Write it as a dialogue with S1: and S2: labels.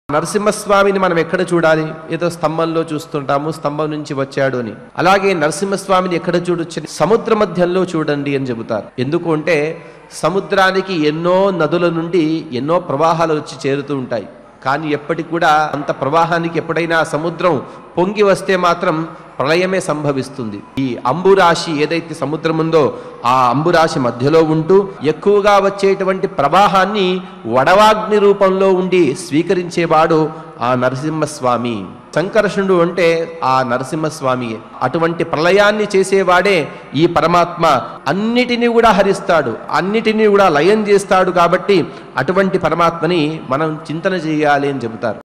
S1: నరసింహస్వామిని మనం ఎక్కడ చూడాలి ఏదో స్తంభంలో చూస్తుంటాము స్తంభం నుంచి వచ్చాడు అని అలాగే నరసింహస్వామిని ఎక్కడ చూడొచ్చు సముద్ర మధ్యంలో చూడండి అని చెబుతారు ఎందుకు అంటే సముద్రానికి ఎన్నో నదుల నుండి ఎన్నో ప్రవాహాలు వచ్చి చేరుతూ ఉంటాయి కానీ ఎప్పటికి కూడా అంత ప్రవాహానికి ఎప్పుడైనా సముద్రం పొంగి వస్తే మాత్రం ప్రళయమే సంభవిస్తుంది ఈ అంబురాశి ఏదైతే సముద్రం ఉందో ఆ అంబురాశి మధ్యలో ఉంటూ ఎక్కువగా వచ్చేటువంటి ప్రవాహాన్ని వడవాగ్ని రూపంలో ఉండి స్వీకరించేవాడు ఆ నరసింహస్వామి సంకర్షణుడు అంటే ఆ నరసింహస్వామి అటువంటి ప్రళయాన్ని చేసేవాడే ఈ పరమాత్మ అన్నిటినీ కూడా హరిస్తాడు అన్నిటినీ కూడా లయం చేస్తాడు కాబట్టి అటువంటి పరమాత్మని మనం చింతన చేయాలి అని చెబుతారు